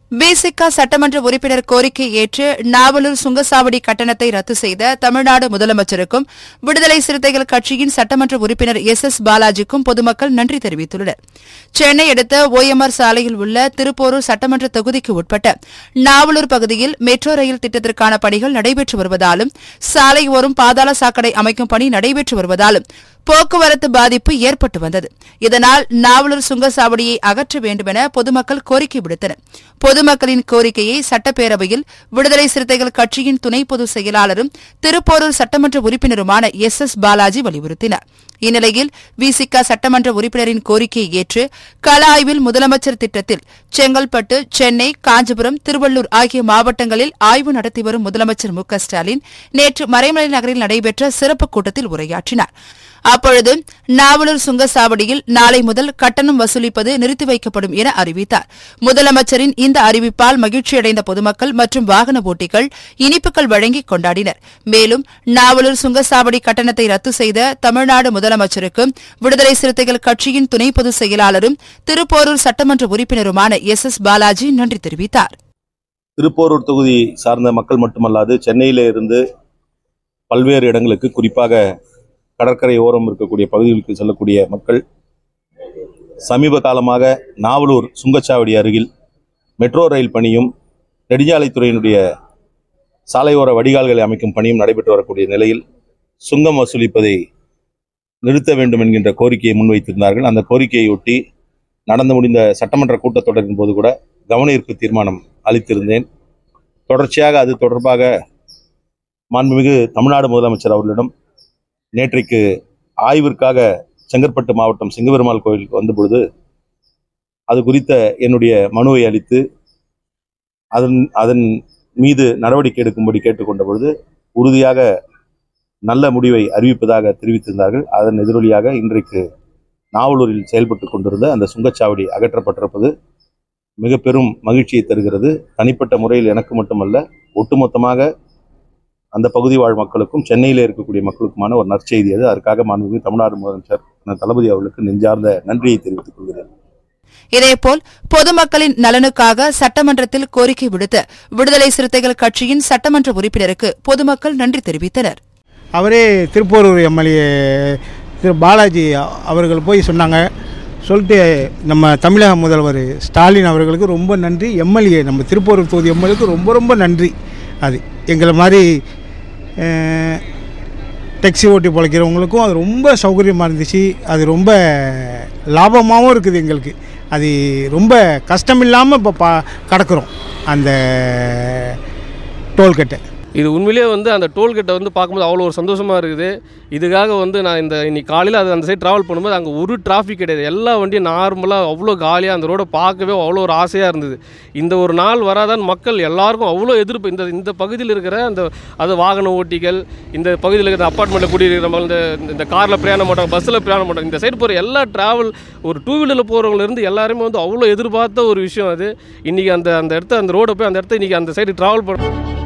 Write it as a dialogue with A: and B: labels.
A: பிசிக சட்டமன்ற உறுப்பினர் கோரிக்கை ஏற்று நாவலூர் சுங்கசாவடி கட்டணத்தை ரத்து செய்த தமிழ்நாடு முதலமைச்சருக்கும் விடுதலை சிறுத்தைகள் கட்சியின் சட்டமன்ற உறுப்பினர் எஸ் எஸ் பாலாஜிக்கும் பொதுமக்கள் நன்றி தெரிவித்துள்ளனர் சென்னை அடுத்த ஓஎம்ஆர் சாலையில் உள்ள திருப்போரூர் சட்டமன்ற தொகுதிக்கு உட்பட்ட நாவலூர் பகுதியில் மெட்ரோ ரயில் திட்டத்திற்கான பணிகள் நடைபெற்று வருவதாலும் சாலையோரம் பாதாள சாக்கடை அமைக்கும் பணி நடைபெற்று வருவதாலும் போக்குவரத்து பாதிப்பு ஏற்பட்டு வந்தது இதனால் நாவலூர் சுங்கசாவடியை அகற்ற வேண்டுமென பொதுமக்கள் கோரிக்கை விடுத்தனர் பொதுமக்களின் கோரிக்கையை சட்டப்பேரவையில் விடுதலை சிறுத்தைகள் கட்சியின் துணை பொதுச் செயலாளரும் திருப்போரூர் சட்டமன்ற உறுப்பினருமான எஸ் எஸ் பாலாஜி வலியுறுத்தினார் இந்நிலையில் விசிக சட்டமன்ற உறுப்பினரின் கோரிக்கையை ஏற்று கள ஆய்வில் முதலமைச்சர் திட்டத்தில் செங்கல்பட்டு சென்னை காஞ்சிபுரம் திருவள்ளூர் ஆகிய மாவட்டங்களில் ஆய்வு நடத்தி வரும் முதலமைச்சர் மு க ஸ்டாலின் நேற்று மறைமலை நகரில் நடைபெற்ற சிறப்பு கூட்டத்தில் உரையாற்றினார் அப்பொழுது நாவலூர் சுங்கசாவடியில் நாளை முதல் கட்டணம் வசூலிப்பது நிறுத்தி வைக்கப்படும் என அறிவித்தார் முதலமைச்சரின் இந்த அறிவிப்பால் மகிழ்ச்சியடைந்த பொதுமக்கள் மற்றும் வாகன ஓட்டிகள் இனிப்புகள் வழங்கி கொண்டாடினர் மேலும் நாவலூர் சுங்கசாவடி கட்டணத்தை ரத்து செய்த தமிழ்நாடு முதலமைச்சருக்கு விடுதலை சிறுத்தைகள் கட்சியின் துணை பொதுச் செயலாளரும் திருப்போரூர் சட்டமன்ற உறுப்பினருமான எஸ் எஸ் பாலாஜி நன்றி தெரிவித்தார்
B: திருப்போரூர் தொகுதி சார்ந்த மக்கள் மட்டுமல்லாது சென்னையில இருந்து பல்வேறு இடங்களுக்கு குறிப்பாக கடற்கரை ஓரம் இருக்கக்கூடிய பகுதிகளுக்கு செல்லக்கூடிய மக்கள் சமீப காலமாக நாவலூர் சுங்கச்சாவடி அருகில் மெட்ரோ ரயில் பணியும் நெடுஞ்சாலைத்துறையினுடைய சாலையோர வடிகால்களை அமைக்கும் பணியும் நடைபெற்று வரக்கூடிய நிலையில் சுங்கம் வசூலிப்பதை நிறுத்த வேண்டும் என்கின்ற கோரிக்கையை முன்வைத்திருந்தார்கள் அந்த கோரிக்கையை ஒட்டி நடந்து முடிந்த சட்டமன்ற கூட்டத்தொடரின் போது கூட கவன ஈர்ப்பு தீர்மானம் அளித்திருந்தேன் தொடர்ச்சியாக அது தொடர்பாக மாண்புமிகு தமிழ்நாடு முதலமைச்சர் அவர்களிடம் நேற்றைக்கு ஆய்விற்காக செங்கற்பட்டு மாவட்டம் சிங்கபெருமாள் கோயிலுக்கு வந்த பொழுது அது குறித்த என்னுடைய மனுவை அளித்து அதன் அதன் மீது நடவடிக்கை எடுக்கும்படி கேட்டுக்கொண்ட பொழுது உறுதியாக நல்ல முடிவை அறிவிப்பதாக தெரிவித்திருந்தார்கள் அதன் எதிரொலியாக இன்றைக்கு நாவலூரில் செயல்பட்டு கொண்டிருந்த அந்த சுங்கச்சாவடி அகற்றப்பட்டிருப்பது மிக பெரும் மகிழ்ச்சியை தருகிறது தனிப்பட்ட முறையில் எனக்கு மட்டுமல்ல ஒட்டுமொத்தமாக அந்த பகுதி வாழ் மக்களுக்கும் சென்னையில் இருக்கக்கூடிய மக்களுக்குமான ஒரு நற்செய்தி அது அதற்காக மாண்புமிகு தமிழ்நாடு முதலமைச்சர் அண்ணன் தளபதி அவர்களுக்கு நெஞ்சார்ந்த நன்றியை தெரிவித்துக் கொள்கிறேன்
A: இதேபோல் பொதுமக்களின் நலனுக்காக சட்டமன்றத்தில் கோரிக்கை விடுத்த விடுதலை சிறுத்தைகள் கட்சியின் சட்டமன்ற உறுப்பினருக்கு பொதுமக்கள் நன்றி தெரிவித்தனர்
C: அவரே திருப்போரூர் எம்எல்ஏ திரு பாலாஜி அவர்கள் போய் சொன்னாங்க சொல்லிட்டு நம்ம தமிழக முதல்வர் ஸ்டாலின் அவர்களுக்கு ரொம்ப நன்றி எம்எல்ஏ நம்ம திருப்போரூர் தொகுதி எம்எல்ஏக்கு ரொம்ப ரொம்ப நன்றி அது எங்களை மாதிரி டெக்ஸி ஓட்டி பிழைக்கிறவங்களுக்கும் அது ரொம்ப சௌகரியமாக இருந்துச்சு அது ரொம்ப லாபமாகவும் இருக்குது எங்களுக்கு அது ரொம்ப கஷ்டம் இல்லாமல் இப்போ பா கடக்கிறோம் அந்த டோல்கட்டை
D: இது உண்மையிலேயே வந்து அந்த டோல்கேட்டை வந்து பார்க்கும்போது அவ்வளோ ஒரு சந்தோஷமாக இருக்குது இதுக்காக வந்து நான் இந்த இன்னைக்கு காலையில் அது அந்த சைடு ட்ராவல் பண்ணும்போது அங்கே ஒரு டிராஃபிக் கிடையாது எல்லா வண்டியும் நார்மலாக அவ்வளோ காலியாக அந்த ரோடை பார்க்கவே அவ்வளோ ஒரு ஆசையாக இருந்தது இந்த ஒரு நாள் வராதான் மக்கள் எல்லாருக்கும் அவ்வளோ எதிர்ப்பு இந்த இந்த பகுதியில் இருக்கிற அந்த அது வாகன ஓட்டிகள் இந்த பகுதியில் இருக்கிற அப்பார்ட்மெண்ட்டில் குடியிருக்கிற மக்கள் இந்த இந்த காரில் பிரயாணம் மாட்டாங்க பஸ்ஸில் பிரயாணம் மாட்டாங்க இந்த சைடு போகிற எல்லா ட்ராவல் ஒரு டூ வீலரில் போகிறவங்கலேருந்து எல்லாருமே வந்து அவ்வளோ எதிர்பார்த்த ஒரு விஷயம் அது இன்றைக்கி அந்த அந்த இடத்த அந்த ரோடை போய் அந்த இடத்த இன்றைக்கி அந்த சைடு ட்ராவல் பண்ண